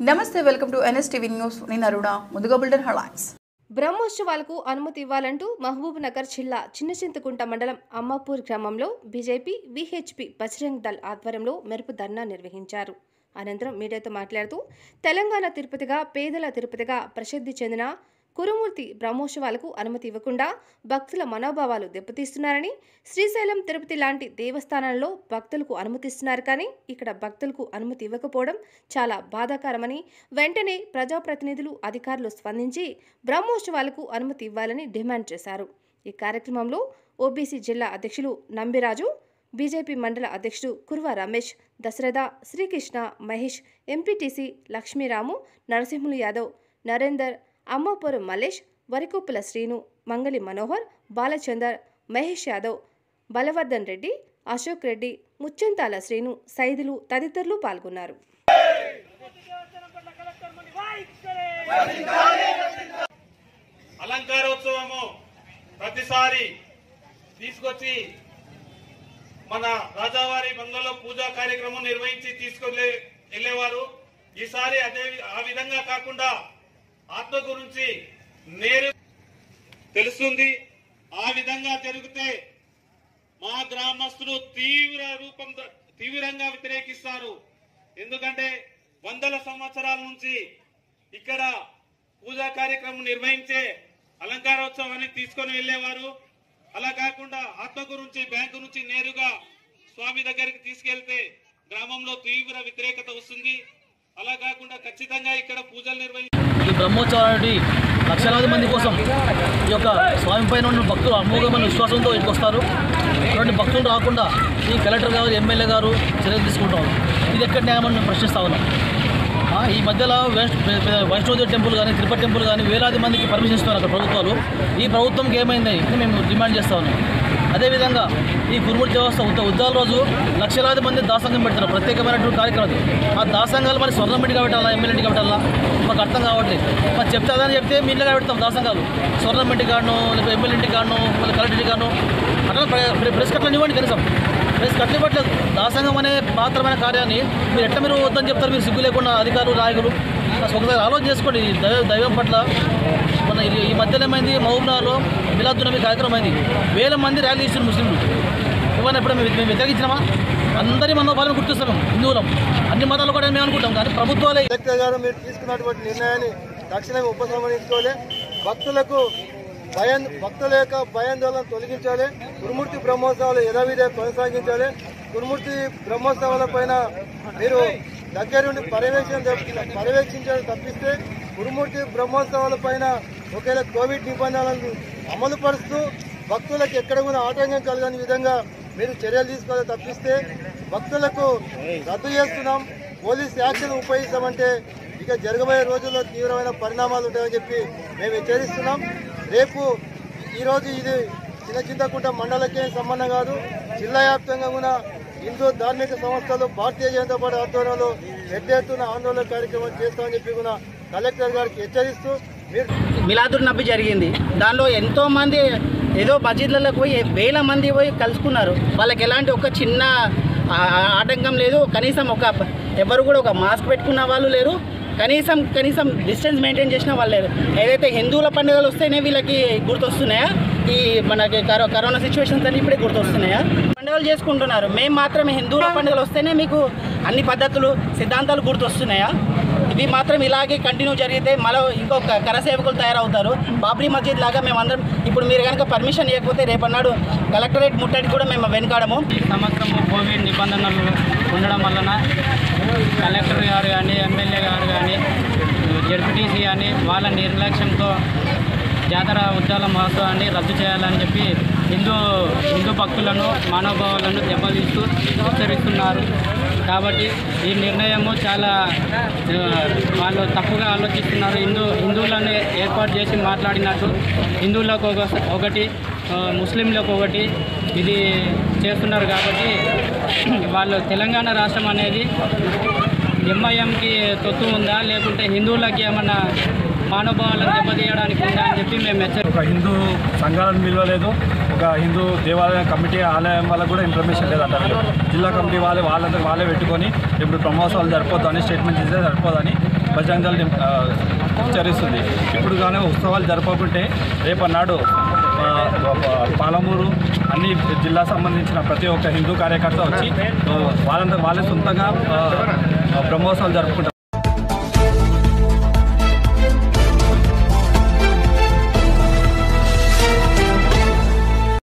నమస్తే welcome to NSTV news నేను అరుణ ముందుగా బుల్టన్ హెడ్లైన్స్ బ్రహ్మోత్సవాలకు అనుమతి ఇవ్వాలంటూ మహబూబ్ నగర్ జిల్లా చిన్నచింతకుంట మండలం అమ్మాపూర్ గ్రామంలో బీజేపీ విహెచ్పి బజరంగ్ దళ్ ఆధ్వర్యంలో మెరుపు ధర్నా నిర్వహించారు అనంతరం మీడియాతో మాట్లాడుతూ తెలంగాణ తిరుపతిగా పేదల తిరుపతిగా ప్రసిద్ధి చెందిన కురుమూర్తి బ్రహ్మోత్సవాలకు అనుమతి ఇవ్వకుండా భక్తుల మనోభావాలు దెబ్బతీస్తున్నారని శ్రీశైలం తిరుపతి లాంటి దేవస్థానాల్లో భక్తులకు అనుమతిస్తున్నారు కానీ ఇక్కడ భక్తులకు అనుమతి ఇవ్వకపోవడం చాలా బాధాకరమని వెంటనే ప్రజాప్రతినిధులు అధికారులు స్పందించి బ్రహ్మోత్సవాలకు అనుమతి ఇవ్వాలని డిమాండ్ చేశారు ఈ కార్యక్రమంలో ఓబీసీ జిల్లా అధ్యక్షులు నంబిరాజు బీజేపీ మండల అధ్యక్షుడు కుర్వ రమేష్ దశరథ శ్రీకృష్ణ మహేష్ ఎంపీటీసీ లక్ష్మీరాము నరసింహులు యాదవ్ నరేందర్ అమ్మాపురం మల్లేష్ వరికొప్పుల శ్రీను మంగళి మనోహర్ బాలచందర్ మహేష్ యాదవ్ బలవర్ధన్ రెడ్డి అశోక్ రెడ్డి ముచ్చంతాల శ్రీను సైదులు తదితరులు పాల్గొన్నారు అలంకారోత్సవము ప్రతిసారి తీసుకొచ్చి మన రాజావారి బంగ్లాలో పూజా కార్యక్రమం నిర్వహించి తీసుకెళ్లే వెళ్ళేవారు ఈసారి అదే ఆ విధంగా కాకుండా ఆత్మ గురించి నేరు తెలుస్తుంది ఆ విధంగా జరిగితే మా గ్రామస్తులు తీవ్ర రూపం తీవ్రంగా వ్యతిరేకిస్తారు ఎందుకంటే వందల సంవత్సరాల నుంచి ఇక్కడ పూజా కార్యక్రమం నిర్వహించే అలంకారోత్సవాన్ని తీసుకొని వెళ్ళేవారు అలా కాకుండా ఆత్మ గురించి బ్యాంకు నుంచి నేరుగా స్వామి దగ్గరికి తీసుకెళ్తే గ్రామంలో తీవ్ర వ్యతిరేకత వస్తుంది అలా కాకుండా ఖచ్చితంగా ఇక్కడ పూజలు నిర్వహించి ఈ బ్రహ్మోత్సవాలు అనేవి లక్షలాది మంది కోసం ఈ యొక్క స్వామి పైన ఉన్న భక్తులు అమోఘమైన విశ్వాసంతో ఇక్కడికి వస్తారు అటువంటి భక్తులు రాకుండా ఈ కలెక్టర్ గారు ఎమ్మెల్యే గారు చర్యలు తీసుకుంటాం ఇది ఎక్కడ న్యాయమని మేము ప్రశ్నిస్తా ఉన్నాం ఆ, ఈ మధ్యలో వెస్ట్ వైష్ణోదేవి టెంపుల్ కానీ తిరుపతి టెంపుల్ కానీ వేలాది మందికి పర్మిషన్ ఇస్తున్నారు అక్కడ ప్రభుత్వాలు ఈ ప్రభుత్వంకి ఏమైంది అని మేము డిమాండ్ చేస్తా ఉన్నాం అదేవిధంగా ఈ గురుమూర్తి వ్యవస్థ ఉద్ద ఉద్దాల రోజు లక్షలాది మంది దాసంగం పెడతారు ప్రత్యేకమైనటువంటి కార్యక్రమం అది. ఆ దాసంగాలు మరి స్వర్ణమిటి పెట్టాలా ఎమ్మెల్యేటి పెట్టాలా మాకు అర్థం కావట్లేదు మరి చెప్తే అదని చెప్తే మీ ఇళ్ళగా పెడతాం దాసంగాలు స్వర్ణమిటి గాను లేకపోతే ఎమ్మెల్యేటి గాను మళ్ళీ కలెక్టరీ గాను అట్లా ప్రె- ప్రెస్ కట్లను ఇవ్వండి కనీసం ప్రెస్ కట్లు ఇవ్వట్లేదు దాసంగం అనే పాత్రమైన కార్యాన్ని మీరు ఎట్లా మీరు వద్దని చెప్తారు మీరు సిగ్గు లేకుండా అధికారులు నాయకులు అసలు ఒకసారి ఆలోచన చేసుకోండి ఈ దైవ దైవం పట్ల మన ఈ- ఈ మధ్యలో ఏమైంది మహబూబ్నగర్లో మిలాదునబీ కార్యక్రమం అయింది వేల మంది ర్యాలీ చేసిన ముస్లింలు ఇవన్నీ ఎప్పుడు మేము మేము వ్యతిరేకించినామా అందరి మనోభావాలను గుర్తిస్తాం మేము హిందువులం అన్ని మతాలు కూడా మేము అనుకుంటాం కానీ ప్రభుత్వాలే కలెక్టర్ గారు మీరు తీసుకున్నటువంటి నిర్ణయాన్ని తక్షణమే ఉపసంహరించుకోవాలి భక్తులకు భయం భక్తుల యొక్క భయాందోళన తొలగించాలి గురుమూర్తి బ్రహ్మోత్సవాలు యథావిధి కొనసాగించాలి గురుమూర్తి బ్రహ్మోత్సవాల పైన మీరు దగ్గరుండి పర్యవేక్షణ తప్ప- పర్యవేక్షించడం తప్పిస్తే గురుమూర్తి బ్రహ్మోత్సవాల పైన ఒకవేళ కోవిడ్ నిబంధనలను అమలు పరుస్తూ భక్తులకు ఎక్కడ కూడా ఆటంకం కలగని విధంగా మీరు చర్యలు తీసుకోవాలి తప్పిస్తే భక్తులకు రద్దు చేస్తున్నాం పోలీస్ యాక్షన్ ఉపయోగిస్తామంటే ఇక జరగబోయే రోజుల్లో తీవ్రమైన పరిణామాలు ఉంటాయని చెప్పి మేము హెచ్చరిస్తున్నాం రేపు ఈరోజు ఇది చిన్న చింతకుంట మండలకే సంబంధం కాదు జిల్లా వ్యాప్తంగా కూడా హిందూ ధార్మిక సంస్థలు భారతీయ జనతా పార్టీ ఆధ్వర్యంలో పెద్ద ఎత్తున ఆందోళన కార్యక్రమం చేస్తామని చెప్పి కూడా కలెక్టర్ గారికి హెచ్చరిస్తూ మీరు మిలాదుర్ నబి జరిగింది దానిలో ఎంతో మంది ఏదో మసీద్లకు పోయి వేల మంది పోయి కలుసుకున్నారు వాళ్ళకి ఎలాంటి ఒక చిన్న ఆ, ఆటంకం లేదు కనీసం ఒక ఎవరు కూడా ఒక మాస్క్ పెట్టుకున్న వాళ్ళు లేరు కనీసం కనీసం డిస్టెన్స్ మెయింటైన్ చేసిన వాళ్ళు లేరు ఏదైతే హిందువుల పండుగలు వస్తేనే వీళ్ళకి గుర్తొస్తున్నాయా ఈ మనకి కరో కరోనా సిచ్యువేషన్స్ అని ఇప్పుడే గుర్తొస్తున్నాయా పండుగలు చేసుకుంటున్నారు మేము మాత్రమే హిందువుల పండుగలు వస్తేనే మీకు అన్ని పద్ధతులు సిద్ధాంతాలు గుర్తొస్తున్నాయా ఇవి మాత్రం ఇలాగే కంటిన్యూ జరిగితే మళ్ళీ ఇంకొక కరసేవకులు తయారవుతారు బాబ్రీ మస్జిద్ లాగా మేమందరం ఇప్పుడు మీరు కనుక పర్మిషన్ ఇవ్వకపోతే రేపన్నాడు కలెక్టరేట్ ముట్టడికి కూడా మేము వెనుకాడము ఈ సంవత్సరం కోవిడ్ నిబంధనలు ఉండడం వలన కలెక్టర్ గారు కానీ ఎమ్మెల్యే గారు కానీ జడ్పీటీసీ కానీ వాళ్ళ నిర్లక్ష్యంతో జాతర ఉద్యాల మహోత్సవాన్ని రద్దు చేయాలని చెప్పి హిందూ హిందూ భక్తులను మానవభావాలను దెబ్బతీస్తూ హెచ్చరిస్తున్నారు కాబట్టి ఈ నిర్ణయము చాలా ఆ, వాళ్ళు తప్పుగా ఆలోచిస్తున్నారు హిందూ హిందువులను ఏర్పాటు చేసి మాట్లాడినట్టు హిందువులకు ఒక ఒకటి ఆ, ముస్లింలకు ఒకటి ఇది చేస్తున్నారు కాబట్టి వాళ్ళు తెలంగాణ రాష్ట్రం అనేది ఎంఐఎంకి తొత్తు ఉందా లేకుంటే హిందువులకి ఏమన్నా మానవభావాలను దెబ్బతీయడానికి ఉందా అని చెప్పి మేము హెచ్చరి ఒక హిందూ సంఘాలను పిలవలేదు ఒక హిందూ దేవాలయ కమిటీ ఆలయం వాళ్ళకు కూడా ఇన్ఫర్మేషన్ లేదంట వీళ్ళు జిల్లా కమిటీ వాళ్ళే వాళ్ళంతా వాళ్ళే పెట్టుకొని ఇప్పుడు బ్రహ్మోత్సవాలు సరిపోద్దు అని స్టేట్మెంట్ ఇస్తే సరిపోదని బజరంగ దళ్ ఆ, హెచ్చరిస్తుంది ఇప్పుడు కానీ ఉత్సవాలు జరపకుంటే రేపన్నాడు ఆ, ఆ, పాలమూరు అన్ని జిల్లా సంబంధించిన ప్రతి ఒక్క హిందూ కార్యకర్త వచ్చి ఆ, వాళ్ళంతా వాళ్ళే సొంతంగా ఆ, బ్రహ్మోత్సవాలు జరుపుకుంటారు